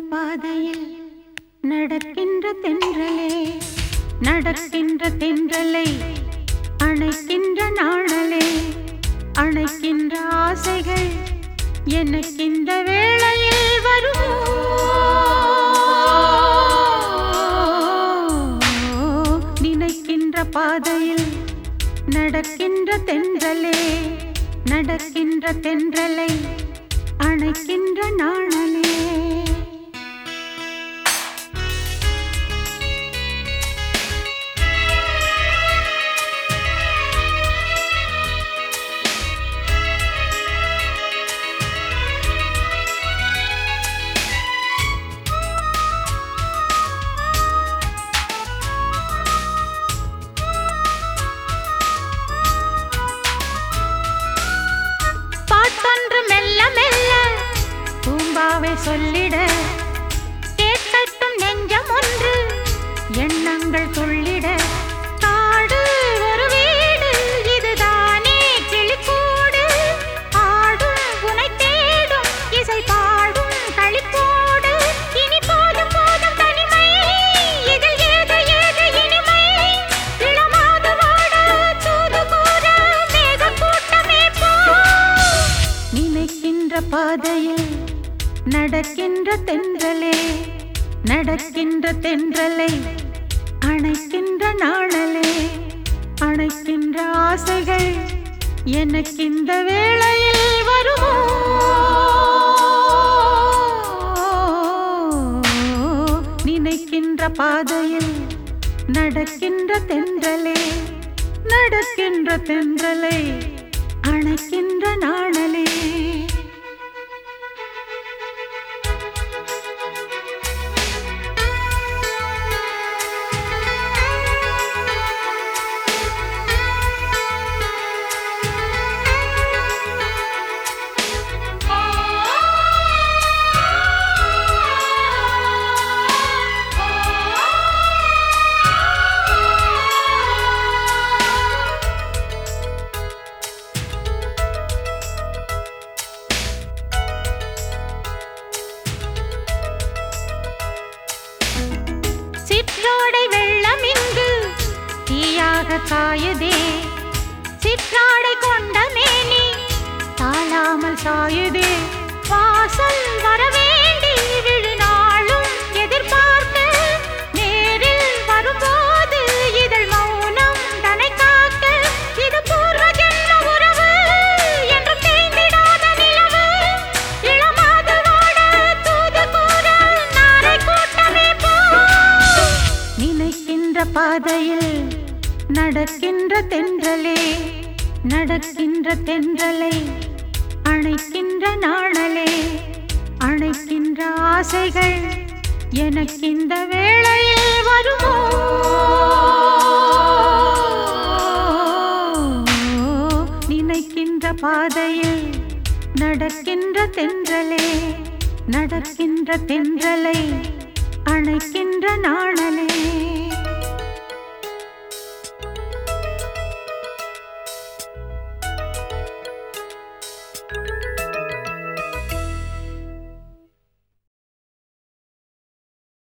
பாதையில் நடக்கின்ற தென்றலே நடக்கின்ற தென்றலை அணைக்கின்ற நாணலே அணைக்கின்ற ஆசைகள் எனக்கிந்த வேளையில் வருமோ நினைக்கின்ற பாதையில் நடக்கின்ற தென்றலே நடக்கின்ற தென்றலை அணைக்கின்ற நாணலே பாட்டொன்று மெல்ல மெல்ல பூம்பாவை சொல்லிட கேட்கட்டும் நெஞ்சம் ஒன்று எண்ணங்கள் சொல்லிட காடு ஒரு வீடு இதுதானே கிளிக்கூடு ஆடும் உனை தேடும் இசை பாடும் களிப்போடு இனி போதும் போதும் தனிமை இதில் ஏது ஏது இனிமை இளமாது வாட தூது கூற மேக கூட்டமே போ நினைக்கின்ற பாதையில் நடக்கின்ற தென்றலே நடக்கின்ற தென்றலை அணைக்கின்ற நாணலே அணைக்கின்ற ஆசைகள் எனக்கிந்த வேளையில் வருமோ நினைக்கின்ற பாதையில் நடக்கின்ற தென்றலே நடக்கின்ற தென்றலை அணைக்கின்ற நாணலே சிற்றோடை வெள்ளம் இங்கு தீயாக காயுதே சிற்றாடை கொண்ட மேனி தாழாமல் சாயுதே வாசல் வரவேண்டி விழுநாளும் எதிர்பார்க்க நேரில் வரும்போது இதழ் மௌனம் தனை காக்க இது பூர்வ ஜென்ம உறவு என்றும் தேய்ந்திடாத நிலவு இளமாது வாட தூது கூற நாரை கூட்டமே போ நினைக்கின்ற பாதையில் நடக்கின்ற தென்றலே நடக்கின்ற தென்றலை அணைக்கின்ற நாணலே அணைக்கின்ற ஆசைகள் எனக்கிந்த வேளையில் வருமோ நினைக்கின்ற பாதையில் நடக்கின்ற தென்றலே நடக்கின்ற தென்றலை அணைக்கின்ற நாணலே